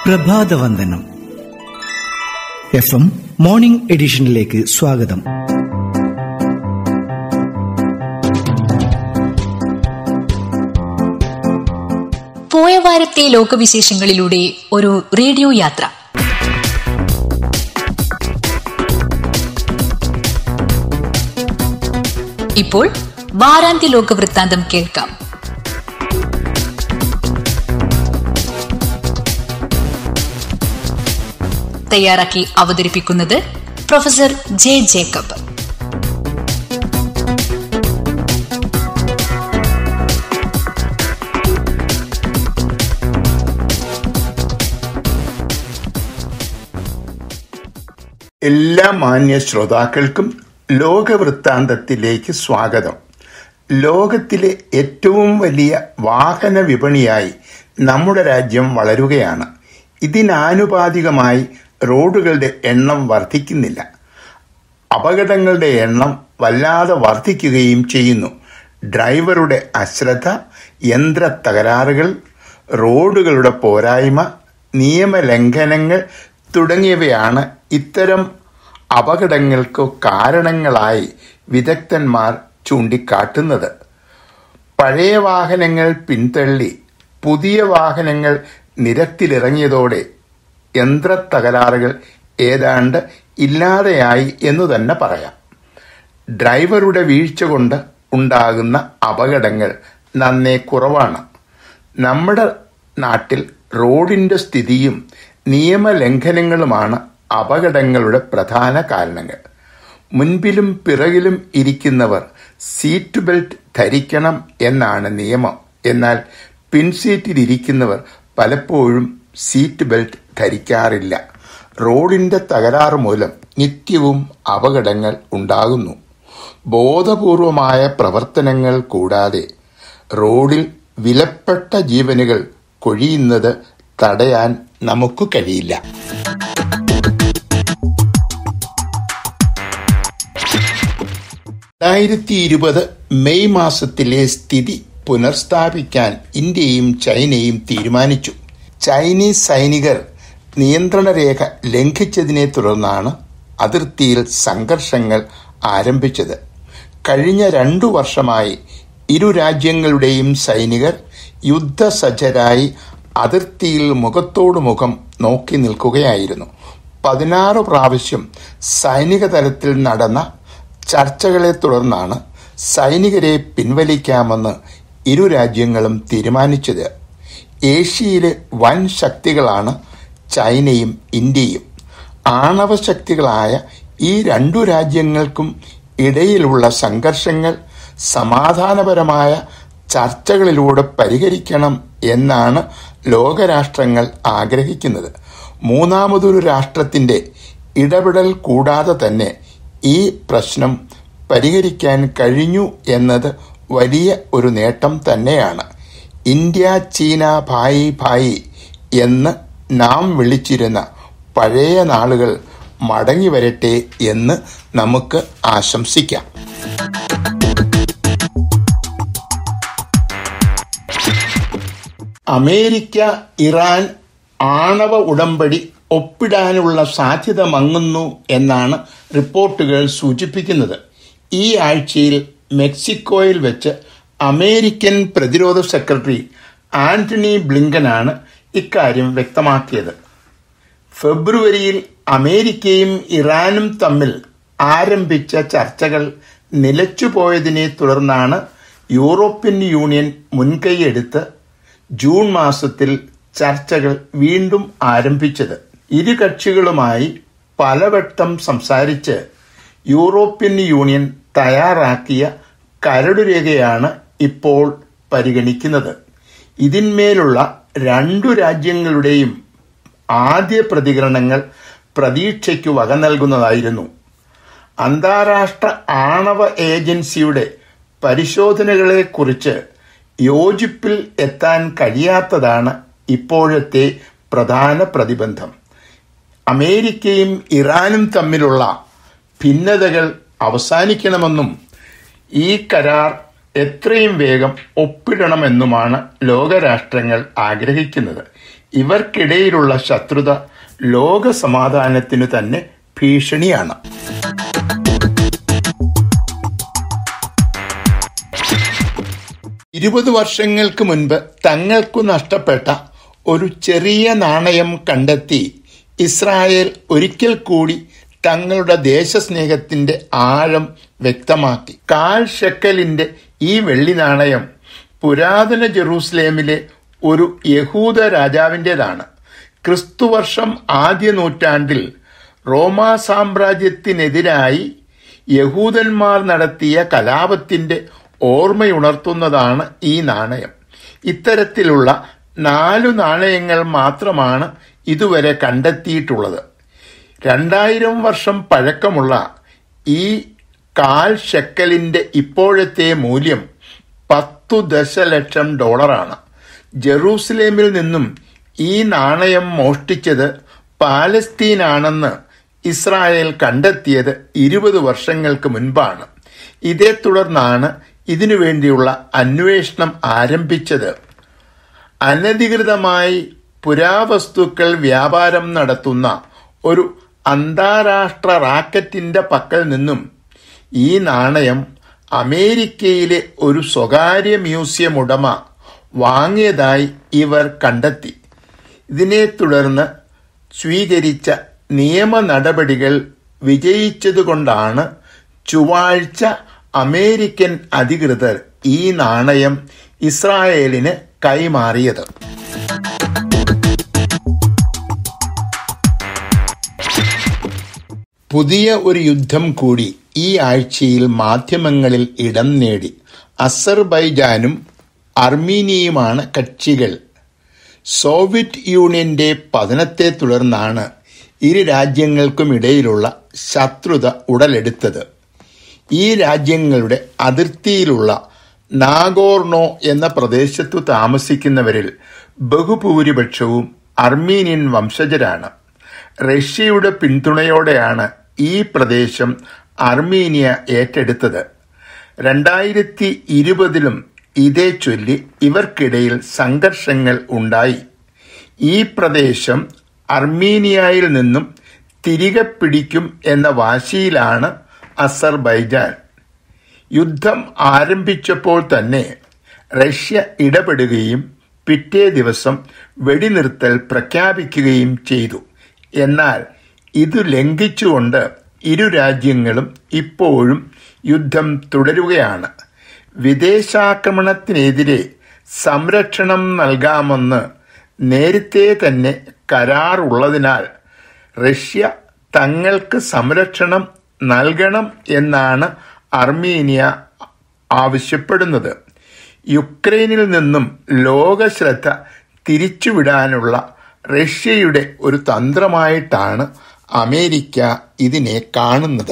പ്രഭാതവന്ദനം F M morning എഡിഷനിലേക്ക് സ്വാഗതം പോയ വാരത്തെ ലോകവിശേഷങ്ങളിലൂടെ ഒരു റേഡിയോ യാത്ര ഇപ്പോൾ വാരാന്ത്യ ലോക വൃത്താന്തം കേൾക്കാം തയ്യാറാക്കി അവതരിപ്പിക്കുന്നത് പ്രൊഫസർ ജെ ജേക്കബ് എല്ലാ മാന്യ ശ്രോതാക്കൾക്കും ലോകവൃത്താന്തത്തിലേക്ക് സ്വാഗതം ലോകത്തിലെ ഏറ്റവും വലിയ വാഹന വിപണിയായി നമ്മുടെ രാജ്യം വളരുകയാണ് ഇതിനാനുപാതികമായി റോഡുകളുടെ എണ്ണം വർദ്ധിക്കുന്നില്ല അപകടങ്ങളുടെ എണ്ണം വല്ലാതെ വർദ്ധിക്കുകയും ചെയ്യുന്നു ഡ്രൈവറുടെ അശ്രദ്ധ യന്ത്ര തകരാറുകൾ റോഡുകളുടെ പോരായ്മ നിയമലംഘനങ്ങൾ തുടങ്ങിയവയാണ് ഇത്തരം അപകടങ്ങൾക്ക് കാരണങ്ങളായി വിദഗ്ധന്മാർ ചൂണ്ടിക്കാട്ടുന്നത് പഴയ വാഹനങ്ങൾ പിന്തള്ളി പുതിയ വാഹനങ്ങൾ നിരത്തിലിറങ്ങിയതോടെ യന്ത്ര തകരാറുകൾ ഏതാണ്ട് ഇല്ലാതെയായി എന്നു തന്നെ പറയാം ഡ്രൈവറുടെ വീഴ്ച കൊണ്ട് ഉണ്ടാകുന്ന അപകടങ്ങൾ നന്നേ കുറവാണ് നമ്മുടെ നാട്ടിൽ റോഡിന്റെ സ്ഥിതിയും നിയമലംഘനങ്ങളുമാണ് അപകടങ്ങളുടെ പ്രധാന കാരണങ്ങൾ മുൻപിലും പിറകിലും ഇരിക്കുന്നവർ സീറ്റ് ബെൽറ്റ് ധരിക്കണം എന്നാണ് നിയമം എന്നാൽ പിൻസീറ്റിൽ ഇരിക്കുന്നവർ പലപ്പോഴും സീറ്റ് ബെൽറ്റ് ധരിക്കാറില്ല റോഡിന്റെ തകരാറ് മൂലം നിത്യവും അപകടങ്ങൾ ഉണ്ടാകുന്നു ബോധപൂർവമായ പ്രവർത്തനങ്ങൾ കൂടാതെ റോഡിൽ വിലപ്പെട്ട ജീവനുകൾ കൊഴിയുന്നത് തടയാൻ നമുക്ക് കഴിയില്ല രണ്ടായിരത്തി ഇരുപത് മെയ് മാസത്തിലെ സ്ഥിതി പുനഃസ്ഥാപിക്കാൻ ഇന്ത്യയും ചൈനയും തീരുമാനിച്ചു ചൈനീസ് സൈനികർ നിയന്ത്രണ രേഖ ലംഘിച്ചതിനെ തുടർന്നാണ് അതിർത്തിയിൽ സംഘർഷങ്ങൾ ആരംഭിച്ചത് കഴിഞ്ഞ രണ്ടു വർഷമായി ഇരു രാജ്യങ്ങളുടെയും സൈനികർ യുദ്ധസജ്ജരായി അതിർത്തിയിൽ മുഖത്തോടു മുഖം നോക്കി നിൽക്കുകയായിരുന്നു പതിനാറ് പ്രാവശ്യം സൈനിക തലത്തിൽ നടന്ന ചർച്ചകളെ തുടർന്നാണ് സൈനികരെ പിൻവലിക്കാമെന്ന് ഇരു രാജ്യങ്ങളും തീരുമാനിച്ചത് ഏഷ്യയിലെ വൻ ശക്തികളാണ് ചൈനയും ഇന്ത്യയും ആണവ ശക്തികളായ ഈ രണ്ടു രാജ്യങ്ങൾക്കും ഇടയിലുള്ള സംഘർഷങ്ങൾ സമാധാനപരമായ ചർച്ചകളിലൂടെ പരിഹരിക്കണം എന്നാണ് ലോകരാഷ്ട്രങ്ങൾ ആഗ്രഹിക്കുന്നത് മൂന്നാമതൊരു രാഷ്ട്രത്തിന്റെ ഇടപെടൽ കൂടാതെ തന്നെ ഈ പ്രശ്നം പരിഹരിക്കാൻ കഴിഞ്ഞു എന്നത് വലിയ ഒരു നേട്ടം തന്നെയാണ് ഇന്ത്യ ചീന ഭായി ഭായി എന്ന് നാം വിളിച്ചിരുന്ന പഴയ നാളുകൾ മടങ്ങി വരട്ടെ എന്ന് നമുക്ക് ആശംസിക്കാം അമേരിക്ക ഇറാൻ ആണവ ഉടമ്പടി ഒപ്പിടാനുള്ള സാധ്യത മങ്ങുന്നു എന്നാണ് റിപ്പോർട്ടുകൾ സൂചിപ്പിക്കുന്നത് ഈ ആഴ്ചയിൽ മെക്സിക്കോയിൽ വെച്ച് അമേരിക്കൻ പ്രതിരോധ സെക്രട്ടറി ആന്റണി ബ്ലിങ്കനാണ് ഇക്കാര്യം വ്യക്തമാക്കിയത് ഫെബ്രുവരിയിൽ അമേരിക്കയും ഇറാനും തമ്മിൽ ആരംഭിച്ച ചർച്ചകൾ നിലച്ചുപോയതിനെ തുടർന്നാണ് യൂറോപ്യൻ യൂണിയൻ മുൻകൈയെടുത്ത് ജൂൺ മാസത്തിൽ ചർച്ചകൾ വീണ്ടും ആരംഭിച്ചത് ഇരു കക്ഷികളുമായി പലവട്ടം സംസാരിച്ച് യൂറോപ്യൻ യൂണിയൻ തയ്യാറാക്കിയ കരടുരേഖയാണ് ഇപ്പോൾ പരിഗണിക്കുന്നത് ഇതിന്മേലുള്ള രണ്ടു രാജ്യങ്ങളുടെയും ആദ്യ പ്രതികരണങ്ങൾ പ്രതീക്ഷയ്ക്ക് വക നൽകുന്നതായിരുന്നു അന്താരാഷ്ട്ര ആണവ ഏജൻസിയുടെ പരിശോധനകളെക്കുറിച്ച് യോജിപ്പിൽ എത്താൻ കഴിയാത്തതാണ് ഇപ്പോഴത്തെ പ്രധാന പ്രതിബന്ധം അമേരിക്കയും ഇറാനും തമ്മിലുള്ള ഭിന്നതകൾ അവസാനിക്കണമെന്നും ഈ കരാർ എത്രയും വേഗം ഒപ്പിടണമെന്നുമാണ് ലോകരാഷ്ട്രങ്ങൾ ആഗ്രഹിക്കുന്നത് ഇവർക്കിടയിലുള്ള ശത്രുത ലോക സമാധാനത്തിനു തന്നെ ഭീഷണിയാണ് ഇരുപത് വർഷങ്ങൾക്ക് മുൻപ് തങ്ങൾക്കു നഷ്ടപ്പെട്ട ഒരു ചെറിയ നാണയം കണ്ടെത്തി ഇസ്രായേൽ ഒരിക്കൽ കൂടി തങ്ങളുടെ ദേശസ്നേഹത്തിന്റെ ആഴം വ്യക്തമാക്കി കാൽ ഷെക്കലിന്റെ ഈ വെള്ളി നാണയം പുരാതന ജെറൂസലേമിലെ ഒരു യഹൂദ രാജാവിൻ്റെതാണ് ക്രിസ്തുവർഷം ആദ്യ നൂറ്റാണ്ടിൽ റോമാ സാമ്രാജ്യത്തിനെതിരായി യഹൂദന്മാർ നടത്തിയ കലാപത്തിന്റെ ഓർമ്മയുണർത്തുന്നതാണ് ഈ നാണയം ഇത്തരത്തിലുള്ള നാലു നാണയങ്ങൾ മാത്രമാണ് ഇതുവരെ കണ്ടെത്തിയിട്ടുള്ളത് രണ്ടായിരം വർഷം പഴക്കമുള്ള ഈ കാൽ ഷെക്കലിന്റെ ഇപ്പോഴത്തെ മൂല്യം പത്തു ദശലക്ഷം ഡോളറാണ് ജെറൂസലേമിൽ നിന്നും ഈ നാണയം മോഷ്ടിച്ചത് പാലസ്തീനാണെന്ന് ഇസ്രായേൽ കണ്ടെത്തിയത് ഇരുപത് വർഷങ്ങൾക്ക് മുൻപാണ് ഇതേ തുടർന്നാണ് ഇതിനു വേണ്ടിയുള്ള അന്വേഷണം ആരംഭിച്ചത് അനധികൃതമായി പുരാവസ്തുക്കൾ വ്യാപാരം നടത്തുന്ന ഒരു അന്താരാഷ്ട്ര റാക്കറ്റിന്റെ പക്കൽ നിന്നും ഈ നാണയം അമേരിക്കയിലെ ഒരു സ്വകാര്യ മ്യൂസിയം ഉടമ വാങ്ങിയതായി ഇവർ കണ്ടെത്തി ഇതിനെ തുടർന്ന് സ്വീകരിച്ച നിയമ നടപടികൾ വിജയിച്ചതുകൊണ്ടാണ് ചൊവ്വാഴ്ച അമേരിക്കൻ അധികൃതർ ഈ നാണയം ഇസ്രായേലിന് കൈമാറിയത് പുതിയ ഒരു യുദ്ധം കൂടി ഈ ആഴ്ചയിൽ മാധ്യമങ്ങളിൽ ഇടം നേടി അസർബൈജാനും അർമീനിയയുമാണ് കക്ഷികൾ സോവിയറ്റ് യൂണിയന്റെ പതനത്തെ തുടർന്നാണ് ഇരു രാജ്യങ്ങൾക്കും ഇടയിലുള്ള ശത്രുത ഉടലെടുത്തത് ഈ രാജ്യങ്ങളുടെ അതിർത്തിയിലുള്ള നാഗോർണോ എന്ന പ്രദേശത്തു താമസിക്കുന്നവരിൽ ബഹുഭൂരിപക്ഷവും അർമീനിയൻ വംശജരാണ് റഷ്യയുടെ പിന്തുണയോടെയാണ് ഈ പ്രദേശം അർമീനിയ ഏറ്റെടുത്തത് രണ്ടായിരത്തി ഇരുപതിലും ഇതേ ചൊല്ലി ഇവർക്കിടയിൽ സംഘർഷങ്ങൾ ഉണ്ടായി ഈ പ്രദേശം അർമീനിയയിൽ നിന്നും തിരികെ പിടിക്കും എന്ന വാശിയിലാണ് അസർബൈജാൻ യുദ്ധം ആരംഭിച്ചപ്പോൾ തന്നെ റഷ്യ ഇടപെടുകയും പിറ്റേ ദിവസം വെടിനിർത്തൽ പ്രഖ്യാപിക്കുകയും ചെയ്തു എന്നാൽ ഇത് ലംഘിച്ചുകൊണ്ട് ഇരു രാജ്യങ്ങളും ഇപ്പോഴും യുദ്ധം തുടരുകയാണ് വിദേശാക്രമണത്തിനെതിരെ സംരക്ഷണം നൽകാമെന്ന് നേരത്തെ തന്നെ കരാറുള്ളതിനാൽ റഷ്യ തങ്ങൾക്ക് സംരക്ഷണം നൽകണം എന്നാണ് അർമീനിയ ആവശ്യപ്പെടുന്നത് യുക്രൈനിൽ നിന്നും ലോക ശ്രദ്ധ തിരിച്ചുവിടാനുള്ള റഷ്യയുടെ ഒരു തന്ത്രമായിട്ടാണ് അമേരിക്ക ഇതിനെ കാണുന്നത്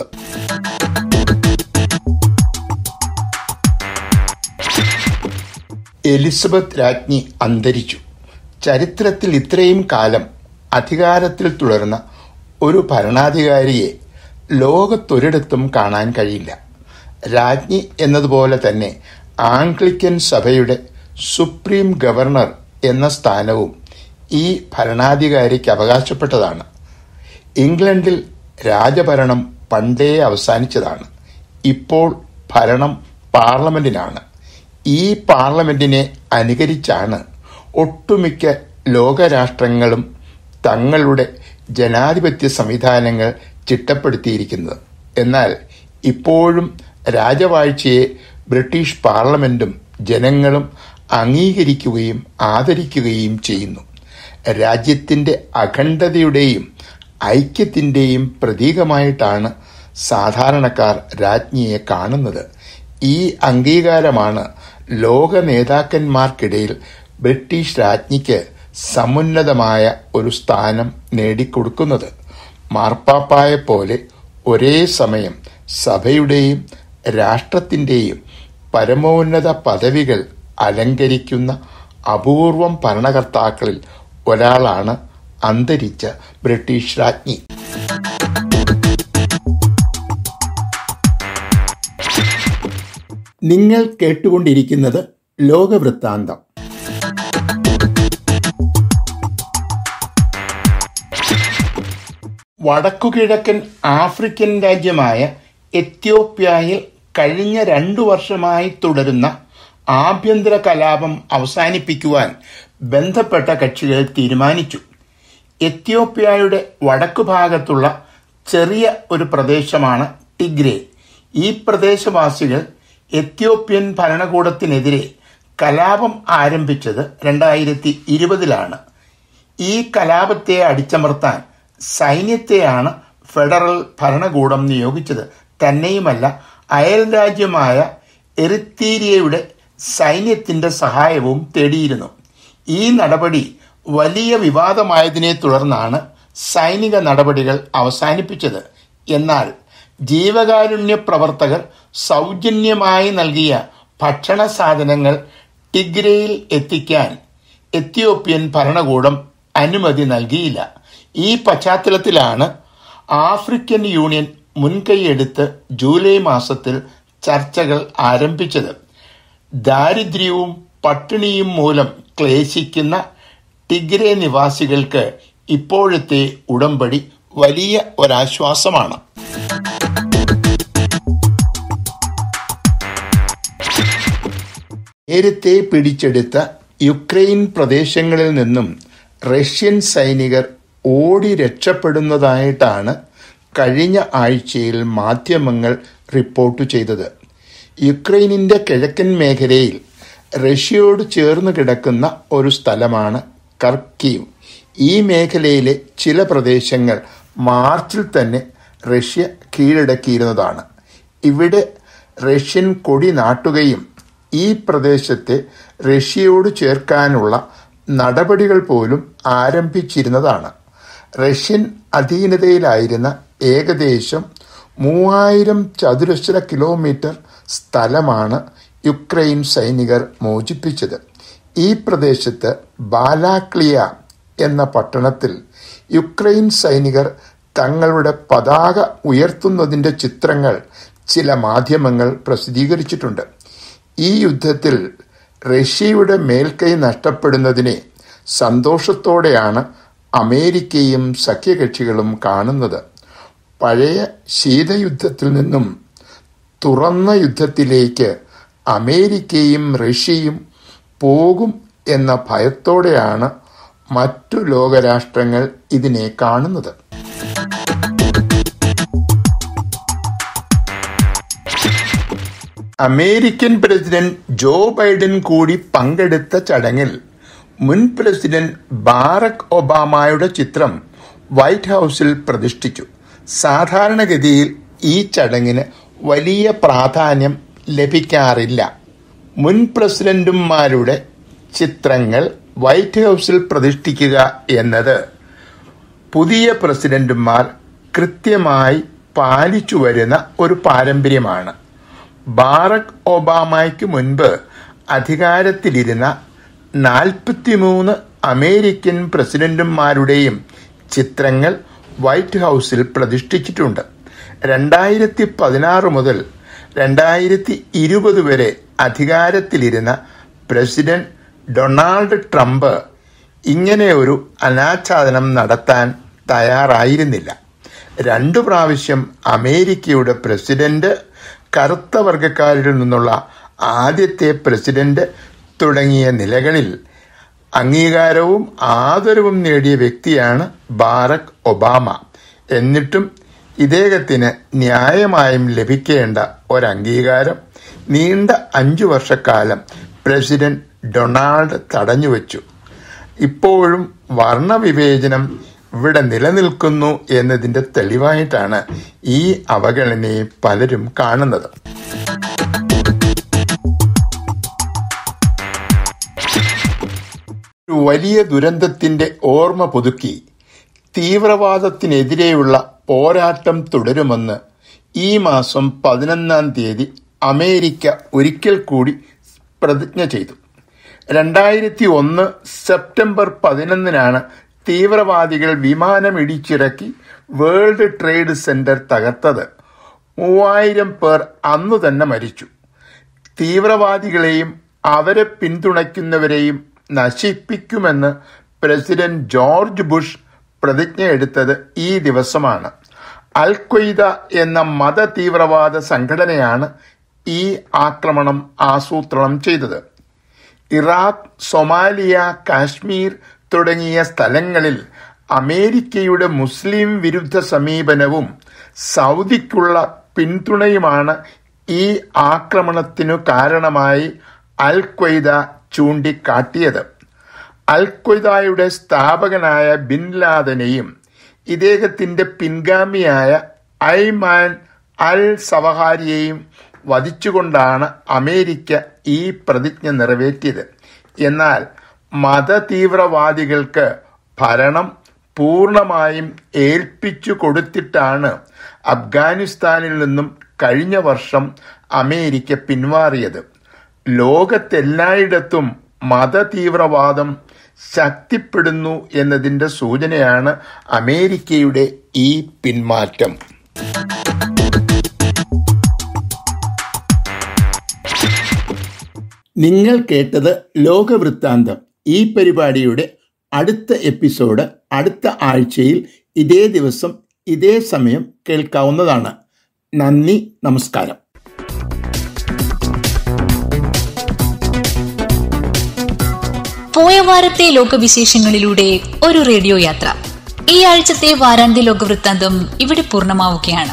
എലിസബത്ത് രാജ്ഞി അന്തരിച്ചു ചരിത്രത്തിൽ ഇത്രയും കാലം അധികാരത്തിൽ തുടർന്ന ഒരു ഭരണാധികാരിയെ ലോകത്തൊരിടത്തും കാണാൻ കഴിയില്ല രാജ്ഞി എന്നതുപോലെ തന്നെ ആംഗ്ലിക്കൻ സഭയുടെ സുപ്രീം ഗവർണർ എന്ന സ്ഥാനവും ഈ ഭരണാധികാരിക്ക് അവകാശപ്പെട്ടതാണ് ഇംഗ്ലണ്ടിൽ രാജഭരണം പണ്ടേ അവസാനിച്ചതാണ് ഇപ്പോൾ ഭരണം പാർലമെന്റിനാണ് ഈ പാർലമെന്റിനെ അനുകരിച്ചാണ് ഒട്ടുമിക്ക ലോകരാഷ്ട്രങ്ങളും തങ്ങളുടെ ജനാധിപത്യ സംവിധാനങ്ങൾ ചിട്ടപ്പെടുത്തിയിരിക്കുന്നത് എന്നാൽ ഇപ്പോഴും രാജവാഴ്ചയെ ബ്രിട്ടീഷ് പാർലമെന്റും ജനങ്ങളും അംഗീകരിക്കുകയും ആദരിക്കുകയും ചെയ്യുന്നു രാജ്യത്തിന്റെ അഖണ്ഡതയുടെയും ഐക്യത്തിന്റെയും പ്രതീകമായിട്ടാണ് സാധാരണക്കാർ രാജ്ഞിയെ കാണുന്നത് ഈ അംഗീകാരമാണ് ലോക നേതാക്കന്മാർക്കിടയിൽ ബ്രിട്ടീഷ് രാജ്ഞിക്ക് സമുന്നതമായ ഒരു സ്ഥാനം നേടിക്കൊടുക്കുന്നത് മാർപ്പാപ്പായെ പോലെ ഒരേ സമയം സഭയുടെയും രാഷ്ട്രത്തിന്റെയും പരമോന്നത പദവികൾ അലങ്കരിക്കുന്ന അപൂർവം ഭരണകർത്താക്കളിൽ ഒരാളാണ് അന്തരിച്ച ബ്രിട്ടീഷ് രാജ്ഞി നിങ്ങൾ കേട്ടുകൊണ്ടിരിക്കുന്നത് ലോകവൃത്താന്തം വടക്കുകിഴക്കൻ ആഫ്രിക്കൻ രാജ്യമായ എത്യോപ്യയിൽ കഴിഞ്ഞ രണ്ടു വർഷമായി തുടരുന്ന ആഭ്യന്തര കലാപം അവസാനിപ്പിക്കുവാൻ ബന്ധപ്പെട്ട കക്ഷികൾ തീരുമാനിച്ചു എത്യോപ്യയുടെ വടക്കു ഭാഗത്തുള്ള ചെറിയ ഒരു പ്രദേശമാണ് ടിഗ്രേ ഈ പ്രദേശവാസികൾ എത്യോപ്യൻ ഭരണകൂടത്തിനെതിരെ കലാപം ആരംഭിച്ചത് രണ്ടായിരത്തി ഇരുപതിലാണ് ഈ കലാപത്തെ അടിച്ചമർത്താൻ സൈന്യത്തെയാണ് ഫെഡറൽ ഭരണകൂടം നിയോഗിച്ചത് തന്നെയുമല്ല അയൽ രാജ്യമായ എറിത്തീരിയയുടെ സൈന്യത്തിന്റെ സഹായവും തേടിയിരുന്നു ഈ നടപടി വലിയ വിവാദമായതിനെ തുടർന്നാണ് സൈനിക നടപടികൾ അവസാനിപ്പിച്ചത് എന്നാൽ ജീവകാരുണ്യ പ്രവർത്തകർ സൗജന്യമായി നൽകിയ ഭക്ഷണ സാധനങ്ങൾ ടിഗ്രയിൽ എത്തിക്കാൻ എത്യോപ്യൻ ഭരണകൂടം അനുമതി നൽകിയില്ല ഈ പശ്ചാത്തലത്തിലാണ് ആഫ്രിക്കൻ യൂണിയൻ മുൻകൈയെടുത്ത് ജൂലൈ മാസത്തിൽ ചർച്ചകൾ ആരംഭിച്ചത് ദാരിദ്ര്യവും പട്ടിണിയും മൂലം ക്ലേശിക്കുന്ന ടിഗ്രേ നിവാസികൾക്ക് ഇപ്പോഴത്തെ ഉടമ്പടി വലിയ ഒരാശ്വാസമാണ് നേരത്തെ പിടിച്ചെടുത്ത യുക്രൈൻ പ്രദേശങ്ങളിൽ നിന്നും റഷ്യൻ സൈനികർ ഓടി രക്ഷപ്പെടുന്നതായിട്ടാണ് കഴിഞ്ഞ ആഴ്ചയിൽ മാധ്യമങ്ങൾ റിപ്പോർട്ട് ചെയ്തത് യുക്രൈനിന്റെ കിഴക്കൻ മേഖലയിൽ റഷ്യയോട് ചേർന്ന് കിടക്കുന്ന ഒരു സ്ഥലമാണ് കർക്കീവ് ഈ മേഖലയിലെ ചില പ്രദേശങ്ങൾ മാർച്ചിൽ തന്നെ റഷ്യ കീഴടക്കിയിരുന്നതാണ് ഇവിടെ റഷ്യൻ കൊടി നാട്ടുകയും ഈ പ്രദേശത്തെ റഷ്യയോട് ചേർക്കാനുള്ള നടപടികൾ പോലും ആരംഭിച്ചിരുന്നതാണ് റഷ്യൻ അധീനതയിലായിരുന്ന ഏകദേശം മൂവായിരം ചതുരശ്ര കിലോമീറ്റർ സ്ഥലമാണ് യുക്രൈൻ സൈനികർ മോചിപ്പിച്ചത് ഈ പ്രദേശത്ത് ബാലാക്ലിയ എന്ന പട്ടണത്തിൽ യുക്രൈൻ സൈനികർ തങ്ങളുടെ പതാക ഉയർത്തുന്നതിന്റെ ചിത്രങ്ങൾ ചില മാധ്യമങ്ങൾ പ്രസിദ്ധീകരിച്ചിട്ടുണ്ട് ഈ യുദ്ധത്തിൽ റഷ്യയുടെ മേൽക്കൈ നഷ്ടപ്പെടുന്നതിനെ സന്തോഷത്തോടെയാണ് അമേരിക്കയും സഖ്യകക്ഷികളും കാണുന്നത് പഴയ ശീതയുദ്ധത്തിൽ നിന്നും തുറന്ന യുദ്ധത്തിലേക്ക് അമേരിക്കയും റഷ്യയും പോകും എന്ന ഭയത്തോടെയാണ് മറ്റു ലോകരാഷ്ട്രങ്ങൾ ഇതിനെ കാണുന്നത് അമേരിക്കൻ പ്രസിഡന്റ് ജോ ബൈഡൻ കൂടി പങ്കെടുത്ത ചടങ്ങിൽ മുൻ പ്രസിഡന്റ് ബാറക് ഒബാമയുടെ ചിത്രം വൈറ്റ് ഹൌസിൽ പ്രതിഷ്ഠിച്ചു സാധാരണഗതിയിൽ ഈ ചടങ്ങിന് വലിയ പ്രാധാന്യം ലഭിക്കാറില്ല മുൻ പ്രസിഡന്റുമാരുടെ ചിത്രങ്ങൾ വൈറ്റ് ഹൌസിൽ പ്രതിഷ്ഠിക്കുക എന്നത് പുതിയ പ്രസിഡന്റുമാർ കൃത്യമായി പാലിച്ചു വരുന്ന ഒരു പാരമ്പര്യമാണ് ബാറക് ഒബാമയ്ക്ക് മുൻപ് അധികാരത്തിലിരുന്ന നാൽപ്പത്തിമൂന്ന് അമേരിക്കൻ പ്രസിഡന്റുമാരുടെയും ചിത്രങ്ങൾ വൈറ്റ് ഹൌസിൽ പ്രതിഷ്ഠിച്ചിട്ടുണ്ട് രണ്ടായിരത്തി പതിനാറ് മുതൽ രണ്ടായിരത്തി ഇരുപത് വരെ അധികാരത്തിലിരുന്ന പ്രസിഡന്റ് ഡൊണാൾഡ് ട്രംപ് ഇങ്ങനെ ഒരു അനാച്ഛാദനം നടത്താൻ തയ്യാറായിരുന്നില്ല രണ്ടു പ്രാവശ്യം അമേരിക്കയുടെ പ്രസിഡന്റ് കറുത്ത വർഗക്കാരിൽ നിന്നുള്ള ആദ്യത്തെ പ്രസിഡന്റ് തുടങ്ങിയ നിലകളിൽ അംഗീകാരവും ആദരവും നേടിയ വ്യക്തിയാണ് ബാറക് ഒബാമ എന്നിട്ടും ഇദ്ദേഹത്തിന് ന്യായമായും ലഭിക്കേണ്ട ഒരംഗീകാരം നീണ്ട അഞ്ചു വർഷക്കാലം പ്രസിഡന്റ് ഡൊണാൾഡ് തടഞ്ഞുവച്ചു ഇപ്പോഴും വർണ്ണവിവേചനം ഇവിടെ നിലനിൽക്കുന്നു എന്നതിന്റെ തെളിവായിട്ടാണ് ഈ അവഗണനയെ പലരും കാണുന്നത് ഒരു വലിയ ദുരന്തത്തിന്റെ ഓർമ്മ പുതുക്കി തീവ്രവാദത്തിനെതിരെയുള്ള പോരാട്ടം തുടരുമെന്ന് ഈ മാസം പതിനൊന്നാം തീയതി അമേരിക്ക ഒരിക്കൽ കൂടി പ്രതിജ്ഞ ചെയ്തു രണ്ടായിരത്തി ഒന്ന് സെപ്റ്റംബർ പതിനൊന്നിനാണ് തീവ്രവാദികൾ വിമാനം ഇടിച്ചിറക്കി വേൾഡ് ട്രേഡ് സെന്റർ തകർത്തത് മൂവായിരം പേർ അന്നു തന്നെ മരിച്ചു തീവ്രവാദികളെയും അവരെ പിന്തുണയ്ക്കുന്നവരെയും നശിപ്പിക്കുമെന്ന് പ്രസിഡന്റ് ജോർജ് ബുഷ് പ്രതിജ്ഞ എടുത്തത് ഈ ദിവസമാണ് അൽ ഖ്വയ്ദ എന്ന മത തീവ്രവാദ സംഘടനയാണ് ഈ ആക്രമണം ആസൂത്രണം ചെയ്തത് ഇറാഖ് സൊമാലിയ കാശ്മീർ തുടങ്ങിയ സ്ഥലങ്ങളിൽ അമേരിക്കയുടെ മുസ്ലിം വിരുദ്ധ സമീപനവും സൗദിക്കുള്ള പിന്തുണയുമാണ് ഈ ആക്രമണത്തിനു കാരണമായി അൽ ഖ്വയ്ദ ചൂണ്ടിക്കാട്ടിയത് അൽ ഖ്വയ്ദയുടെ സ്ഥാപകനായ ബിൻ ലാദനെയും ഇദ്ദേഹത്തിന്റെ പിൻഗാമിയായ ഐമാൻ അൽ സവഹാരിയെയും വധിച്ചുകൊണ്ടാണ് അമേരിക്ക ഈ പ്രതിജ്ഞ നിറവേറ്റിയത് എന്നാൽ മതതീവ്രവാദികൾക്ക് ഭരണം പൂർണ്ണമായും ഏൽപ്പിച്ചു കൊടുത്തിട്ടാണ് അഫ്ഗാനിസ്ഥാനിൽ നിന്നും കഴിഞ്ഞ വർഷം അമേരിക്ക പിന്മാറിയത് ലോകത്തെല്ലായിടത്തും മതതീവ്രവാദം ശക്തിപ്പെടുന്നു എന്നതിന്റെ സൂചനയാണ് അമേരിക്കയുടെ ഈ പിന്മാറ്റം നിങ്ങൾ കേട്ടത് ലോകവൃത്താന്തം ഈ പരിപാടിയുടെ അടുത്ത എപ്പിസോഡ് അടുത്ത ആഴ്ചയിൽ ഇതേ ദിവസം ഇതേ സമയം കേൾക്കാവുന്നതാണ് നന്ദി നമസ്കാരം പോയ വാരത്തെ ലോകവിശേഷങ്ങളിലൂടെ ഒരു റേഡിയോ യാത്ര ഈ ആഴ്ചത്തെ വാരാന്ത്യ ലോകവൃത്താന്തം ഇവിടെ പൂർണ്ണമാവുകയാണ്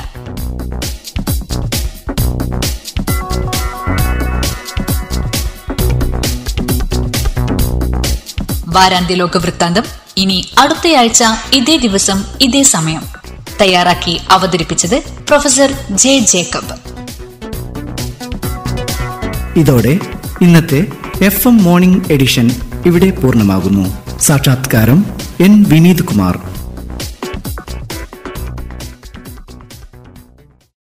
വാരാന്ത്യ ലോകവൃത്താന്തം ഇനി അടുത്തയാഴ്ച ഇതേ ദിവസം ഇതേ സമയം തയ്യാറാക്കി അവതരിപ്പിച്ചത് പ്രൊഫസർ ജെ ജേക്കബ് ഇതോടെ ഇന്നത്തെ എഫ് എം മോർണിംഗ് എഡിഷൻ ഇവിടെ പൂർണ്ണമാകുന്നു സാക്ഷാത്കാരം എൻ വിനീത് കുമാർ